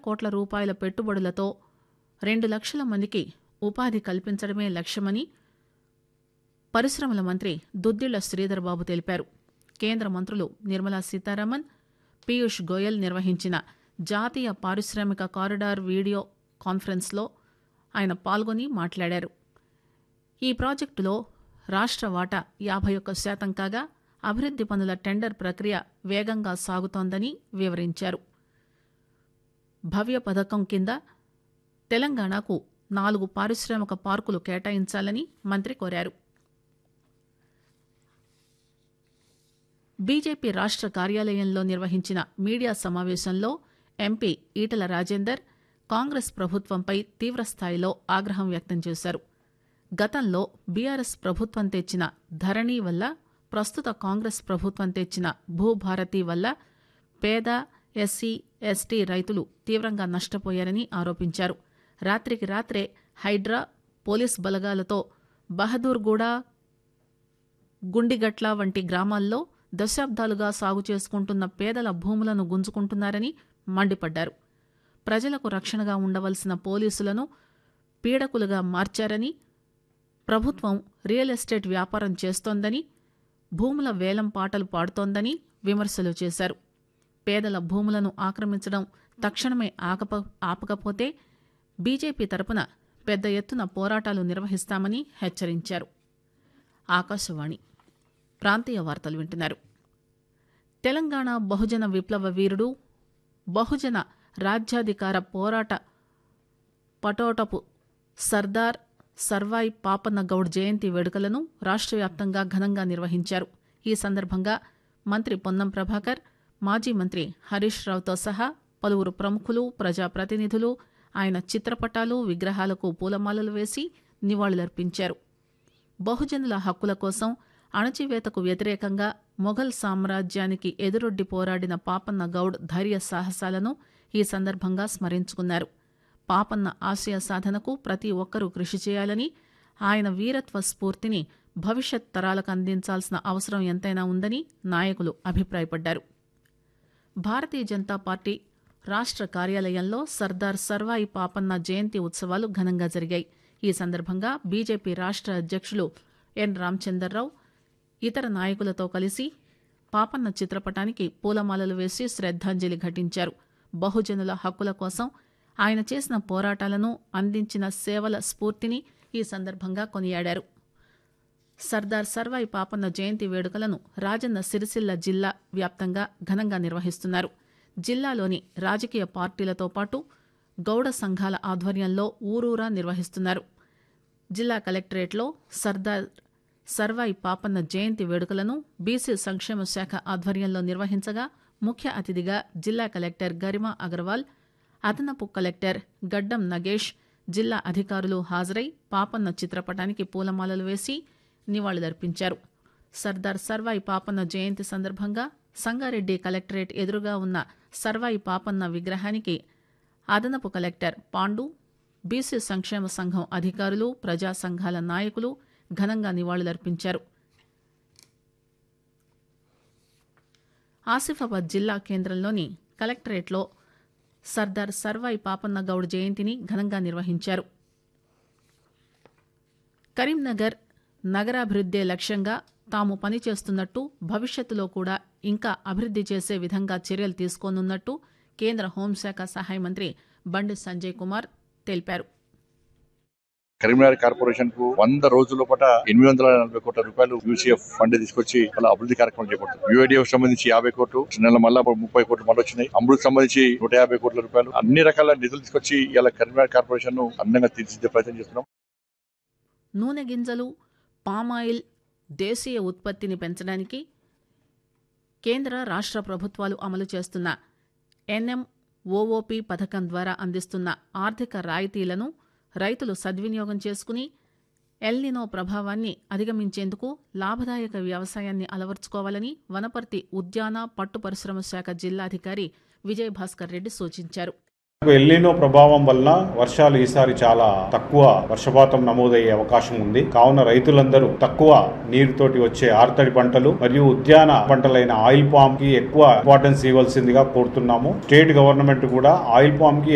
కోట్ల రూపాయల పెట్టుబడులతో రెండు లక్షల మందికి ఉపాధి కల్పించడమే లక్ష్యమని పరిశ్రమల మంత్రి దుద్దిళ్ల శ్రీధర్ బాబు తెలిపారు కేంద్ర మంత్రులు నిర్మలా సీతారామన్ పీయూష్ గోయల్ నిర్వహించిన జాతీయ పారిశ్రామిక కారిడార్ వీడియో కాన్ఫరెన్స్లో ఆయన పాల్గొని మాట్లాడారు ఈ ప్రాజెక్టులో రాష్ట్ర వాటా యాభై ఒక్క శాతం కాగా అభివృద్ది పనుల టెండర్ ప్రక్రియ వేగంగా సాగుతోందని వివరించారు భవ్య పథకం కింద తెలంగాణకు నాలుగు పారిశ్రామిక పార్కులు కేటాయించాలని మంత్రి కోరారు బీజేపీ రాష్ట్ర కార్యాలయంలో నిర్వహించిన మీడియా సమావేశంలో ఎంపీ ఈటల రాజేందర్ కాంగ్రెస్ ప్రభుత్వంపై తీవ్రస్థాయిలో ఆగ్రహం వ్యక్తం చేశారు గతంలో బీఆర్ఎస్ ప్రభుత్వం తెచ్చిన ధరణి వల్ల ప్రస్తుత కాంగ్రెస్ ప్రభుత్వం తెచ్చిన భూభారతి వల్ల పేద ఎస్సీ ఎస్టీ రైతులు తీవ్రంగా నష్టపోయారని ఆరోపించారు రాత్రికి రాత్రే హైడ్రా పోలీస్ బలగాలతో బహదూర్గూడ గుండిగట్ల వంటి గ్రామాల్లో దశాబ్దాలుగా సాగు చేసుకుంటున్న పేదల భూములను గుంజుకుంటున్నారని మండిపడ్డారు ప్రజలకు రక్షణగా ఉండవలసిన పోలీసులను పీడకులుగా మార్చారని ప్రభుత్వం రియల్ ఎస్టేట్ వ్యాపారం చేస్తోందని భూముల వేలం పాటలు పాడుతోందని విమర్శలు చేశారు పేదల భూములను ఆక్రమించడం తక్షణమే ఆకప ఆపకపోతే బీజేపీ తరపున పెద్ద ఎత్తున పోరాటాలు నిర్వహిస్తామని హెచ్చరించారు ఆకాశవాణి ప్రాంతీయ వార్తలు వింటున్నారు తెలంగాణ బహుజన విప్లవ వీరుడు బహుజన రాజ్యాధికార పోరాట పటోటపు సర్దార్ సర్వాయి పాపన్న గౌడ్ జయంతి వేడుకలను రాష్ట్ర వ్యాప్తంగా ఘనంగా నిర్వహించారు ఈ సందర్భంగా మంత్రి పొన్నం ప్రభాకర్ మాజీ మంత్రి హరీష్ రావుతో సహా పలువురు ప్రముఖులు ప్రజాప్రతినిధులు ఆయన చిత్రపటాలు విగ్రహాలకు పూలమాలలు వేసి నివాళులర్పించారు బహుజనుల హక్కుల కోసం అణచివేతకు వ్యతిరేకంగా మొఘల్ సామ్రాజ్యానికి ఎదురొడ్డి పోరాడిన పాపన్న గౌడ్ ధైర్య సాహసాలను ఈ సందర్భంగా స్మరించుకున్నారు పాపన్న ఆశయ సాధనకు ప్రతి ఒక్కరూ కృషి చేయాలని ఆయన వీరత్వ స్ఫూర్తిని భవిష్యత్ తరాలకు అందించాల్సిన అవసరం ఎంతైనా ఉందని నాయకులు అభిప్రాయపడ్డారు భారతీయ జనతా పార్టీ రాష్ట్ర కార్యాలయంలో సర్దార్ సర్వాయి పాపన్న జయంతి ఉత్సవాలు ఘనంగా జరిగాయి ఈ సందర్భంగా బీజేపీ రాష్ట్ర అధ్యక్షులు ఎన్ రామచందర్రావు ఇతర నాయకులతో కలిసి పాపన్న చిత్రపటానికి పూలమాలలు వేసి శ్రద్ధాంజలి ఘటించారు బహుజనుల హక్కుల కోసం ఆయన చేసిన పోరాటాలను అందించిన సేవల స్ఫూర్తిని ఈ సందర్భంగా కొనియాడారు సర్దార్ సర్వాయి పాపన్న జయంతి వేడుకలను రాజన్న సిరిసిల్ల జిల్లా వ్యాప్తంగా ఘనంగా నిర్వహిస్తున్నారు జిల్లాలోని రాజకీయ పార్టీలతో పాటు గౌడ సంఘాల ఆధ్వర్యంలో ఊరూరా నిర్వహిస్తున్నారు జిల్లా కలెక్టరేట్లో సర్దార్ సర్వాయి పాపన్న జయంతి వేడుకలను బీసీ సంక్షేమ శాఖ ఆధ్వర్యంలో నిర్వహించగా ముఖ్య అతిథిగా జిల్లా కలెక్టర్ గరిమా అగర్వాల్ అదనపు కలెక్టర్ గడ్డం నగేష్ జిల్లా అధికారులు హాజరై పాపన్న చిత్రపటానికి పూలమాలలు వేసి నివాళులర్పించారు సర్దార్ సర్వాయి పాపన్న జయంతి సందర్భంగా సంగారెడ్డి కలెక్టరేట్ ఎదురుగా ఉన్న సర్వాయి పాపన్న విగ్రహానికి అదనపు కలెక్టర్ పాండు బీసీ సంక్షేమ సంఘం అధికారులు ప్రజా సంఘాల నాయకులు ఘనంగా నివాళులర్పించారు ఆసిఫాబాద్ జిల్లా కేంద్రంలోని కలెక్టరేట్లో సర్దార్ సర్వాయి పాపన్న గౌడ్ జయంతిని ఘనంగా నిర్వహించారు కరీంనగర్ నగరాభివృద్దే లక్ష్యంగా తాము పనిచేస్తున్నట్టు భవిష్యత్తులో కూడా ఇంకా అభివృద్ది చేసే విధంగా చర్యలు తీసుకోనున్నట్టు కేంద్ర హోంశాఖ సహాయ మంత్రి బండి సంజయ్ కుమార్ తెలిపారు కరీంనగర్ కార్పొరేషన్ కు వంద రోజుల పాట ఎనిమిది వందల నలభై కోట్ల రూపాయలు యూసీఎఫ్ ఫండ్ తీసుకొచ్చి వాళ్ళ అభివృద్ధి కార్యక్రమం చేపడుతుంది యూఐడిఎఫ్ సంబంధించి యాభై కోట్లు నెల మళ్ళా ముప్పై కోట్లు మళ్ళీ వచ్చినాయి అమృత్ సంబంధించి నూట యాభై కోట్ల రూపాయలు అన్ని రకాల నిధులు తీసుకొచ్చి ఇలా కరీంనగర్ కార్పొరేషన్ ను అందంగా తీర్చిదిద్దే ప్రయత్నం చేస్తున్నాం నూనె గింజలు పామాయిల్ దేశీయ ఉత్పత్తిని పెంచడానికి కేంద్ర రాష్ట్ర ప్రభుత్వాలు అమలు చేస్తున్న ఎన్ఎం ఓఓపి పథకం ద్వారా అందిస్తున్న ఆర్థిక రాయితీలను రైతులు సద్వినియోగం చేసుకుని ఎల్నినో ప్రభావాన్ని అధిగమించేందుకు లాభదాయక వ్యవసాయాన్ని అలవర్చుకోవాలని వనపర్తి ఉద్యాన పట్టు పరిశ్రమ శాఖ జిల్లాధికారి విజయభాస్కర్ రెడ్డి సూచించారు ఎల్లినో ప్రభావం వల్ల వర్షాలు ఈసారి చాలా తక్కువ వర్షపాతం నమోదయ్యే అవకాశం ఉంది కావున రైతులందరూ తక్కువ నీరుతోటి వచ్చే ఆర్తడి పంటలు మరియు ఉద్యాన పంటలైన ఆయిల్ పామ్ కి ఎక్కువ ఇంపార్టెన్స్ ఇవ్వాల్సిందిగా కోరుతున్నాము స్టేట్ గవర్నమెంట్ కూడా ఆయిల్ పామ్ కి